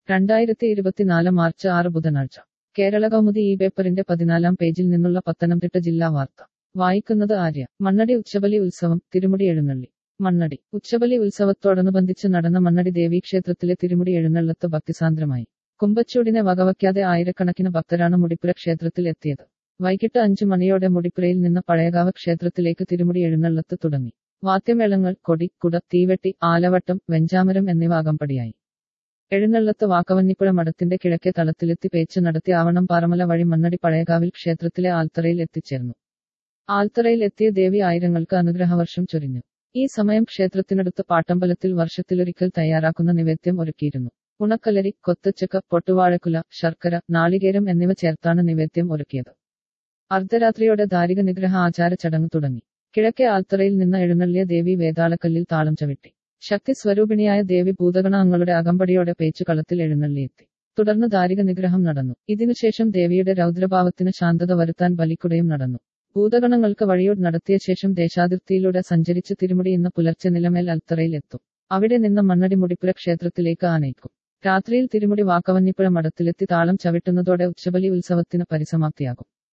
രണ്ടായിരത്തി ഇരുപത്തിനാല് മാർച്ച് ആറ് ബുധനാഴ്ച കേരള കൗമുദി ഈ പേപ്പറിന്റെ പതിനാലാം പേജിൽ നിന്നുള്ള പത്തനംതിട്ട ജില്ലാ വാർത്ത വായിക്കുന്നത് ആര്യ മണ്ണടി ഉച്ചബലി ഉത്സവം തിരുമുടി എഴുന്നള്ളി മണ്ണടി ഉച്ചബലി ഉത്സവത്തോടനുബന്ധിച്ച് നടന്ന മണ്ണടി ദേവീക്ഷേത്രത്തിലെ തിരുമുടി എഴുന്നള്ളത്ത് ഭക്തിസാന്ദ്രമായി കുമ്പച്ചൂടിനെ വകവയ്ക്കാതെ ആയിരക്കണക്കിന് ഭക്തരാണ് മുടിപ്പുര ക്ഷേത്രത്തിൽ എത്തിയത് വൈകിട്ട് അഞ്ചു മണിയോടെ മുടിപ്പുരയിൽ നിന്ന് പഴയകാവ് ക്ഷേത്രത്തിലേക്ക് തിരുമുടി എഴുന്നള്ളത്ത് തുടങ്ങി വാദ്യമേളങ്ങൾ കൊടി കുട തീവെട്ടി ആലവട്ടം വെഞ്ചാമരം എന്നിവ അകമ്പടിയായി എഴുന്നള്ളത്ത് വാക്കവന്നിപ്പുഴ മഠത്തിന്റെ കിഴക്കേ തളത്തിലെത്തി പേച്ച് നടത്തി ആവണം പാറമല വഴി മണ്ണടി പഴയകാവിൽ ക്ഷേത്രത്തിലെ ആൽത്തറയിൽ എത്തിച്ചേർന്നു ആൽത്തറയിൽ എത്തിയ ദേവി ആയിരങ്ങൾക്ക് അനുഗ്രഹവർഷം ചൊരിഞ്ഞു ഈ സമയം ക്ഷേത്രത്തിനടുത്ത് പാട്ടമ്പലത്തിൽ വർഷത്തിലൊരിക്കൽ തയ്യാറാക്കുന്ന നിവേദ്യം ഒരുക്കിയിരുന്നു ഉണക്കലരി കൊത്തച്ചക്ക പൊട്ടുവാഴക്കുല ശർക്കര നാളികേരം എന്നിവ ചേർത്താണ് നിവേദ്യം ഒരുക്കിയത് അർദ്ധരാത്രിയോടെ ദാരിക നിഗ്രഹ ആചാര ചടങ്ങ് തുടങ്ങി കിഴക്കേ ആൽത്തറയിൽ നിന്ന് എഴുന്നള്ളിയ ദേവി വേതാളക്കല്ലിൽ താളം ചവിട്ടി ശക്തി സ്വരൂപിണിയായ ദേവി ഭൂതഗണങ്ങളുടെ അകമ്പടിയോടെ പേച്ചുകളത്തിൽ എഴുന്നള്ളിയെത്തി തുടർന്ന് ദാരിക നിഗ്രഹം നടന്നു ഇതിനുശേഷം ദേവിയുടെ രൗദ്രഭാവത്തിന് ശാന്തത വരുത്താൻ ബലിക്കുടയും നടന്നു ഭൂതഗണങ്ങൾക്ക് വഴിയോട് നടത്തിയ ശേഷം ദേശാതിർത്തിയിലൂടെ സഞ്ചരിച്ച് തിരുമുടി ഇന്ന് പുലർച്ചെ നിലമേൽ അൽത്തറയിൽ എത്തും അവിടെ നിന്ന് മണ്ണടി മുടിപ്പുര ക്ഷേത്രത്തിലേക്ക് ആനയിക്കും രാത്രിയിൽ തിരുമുടി വാക്കവന്നിപ്പുഴ മഠത്തിലെത്തി താളം ചവിട്ടുന്നതോടെ ഉച്ചബലി ഉത്സവത്തിന് പരിസമാപ്തിയാകും